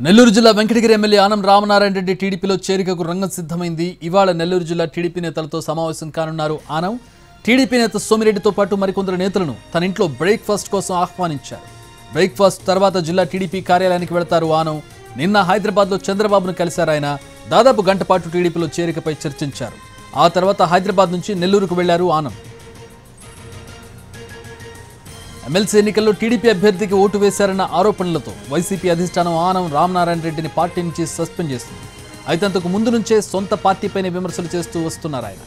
నెల్లూరు జిల్లా వెంకటగిరి ఎమ్మెల్యే ఆనం రామనారాయణ రెడ్డి టీడీపీలో చేరికకు రంగం సిద్ధమైంది ఇవాళ నెల్లూరు జిల్లా టీడీపీ నేతలతో సమావేశం కానున్నారు ఆనం టీడీపీ నేత సోమిరెడ్డితో పాటు మరికొందరు నేతలను తన ఇంట్లో బ్రేక్ఫాస్ట్ కోసం ఆహ్వానించారు బ్రేక్ఫాస్ట్ తర్వాత జిల్లా టీడీపీ కార్యాలయానికి వెళతారు ఆనం నిన్న హైదరాబాద్లో చంద్రబాబును కలిశారు ఆయన దాదాపు గంట పాటు టీడీపీలో చేరికపై చర్చించారు ఆ తర్వాత హైదరాబాద్ నుంచి నెల్లూరుకు వెళ్లారు ఆనం ఎమ్మెల్సీ ఎన్నికల్లో టీడీపీ అభ్యర్థికి ఓటు వేశారన్న ఆరోపణలతో వైసీపీ అధిష్టానం ఆనం రామనారాయణ రెడ్డిని పార్టీ నుంచి సస్పెండ్ చేసింది అయితే అంతకు ముందు నుంచే సొంత పార్టీపైనే విమర్శలు చేస్తూ వస్తున్నారు ఆయన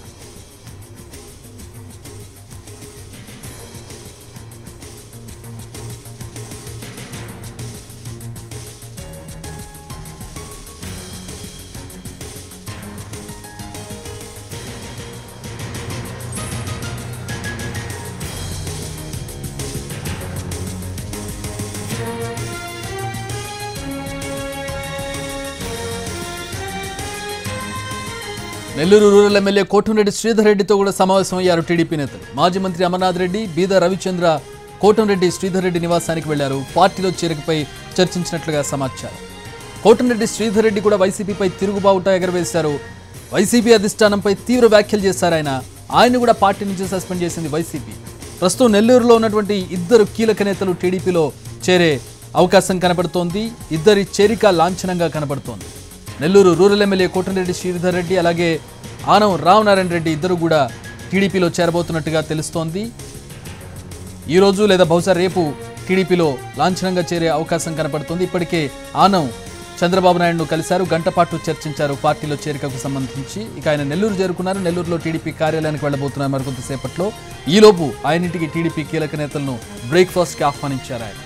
నెల్లూరు రూరల్ ఎమ్మెల్యే కోటంరెడ్డి శ్రీధర్ రెడ్డితో కూడా సమావేశమయ్యారు టీడీపీ నేతలు మాజీ మంత్రి అమర్నాథ్ రెడ్డి బీద రవిచంద్ర కోటంరెడ్డి శ్రీధర్ రెడ్డి నివాసానికి వెళ్లారు పార్టీలో చేరికపై చర్చించినట్లుగా సమాచారం కోటంరెడ్డి శ్రీధర్ రెడ్డి కూడా వైసీపీపై తిరుగుబావుట ఎగరవేశారు వైసీపీ అధిష్టానంపై తీవ్ర వ్యాఖ్యలు చేశారు ఆయన ఆయన కూడా పార్టీ నుంచి సస్పెండ్ చేసింది వైసీపీ ప్రస్తుతం నెల్లూరులో ఉన్నటువంటి ఇద్దరు కీలక నేతలు టీడీపీలో చేరే అవకాశం కనబడుతోంది ఇద్దరి చేరిక లాంఛనంగా కనబడుతోంది నెల్లూరు రూరల్ ఎమ్మెల్యే కోటంరెడ్డి శ్రీధర్ రెడ్డి అలాగే ఆనం రామనారాయణ రెడ్డి ఇద్దరు కూడా టీడీపీలో చేరబోతున్నట్టుగా తెలుస్తోంది ఈ రోజు లేదా బహుశా రేపు టీడీపీలో లాంఛనంగా చేరే అవకాశం కనపడుతుంది ఇప్పటికే ఆనం చంద్రబాబు నాయుడును కలిశారు గంట పాటు చర్చించారు పార్టీలో చేరికకు సంబంధించి ఇక ఆయన నెల్లూరు చేరుకున్నారు నెల్లూరులో టీడీపీ కార్యాలయానికి వెళ్ళబోతున్నారు మరికొంతసేపట్లో ఈలోపు ఆయన ఇంటికి టీడీపీ కీలక నేతలను బ్రేక్ఫాస్ట్కి ఆహ్వానించారు ఆయన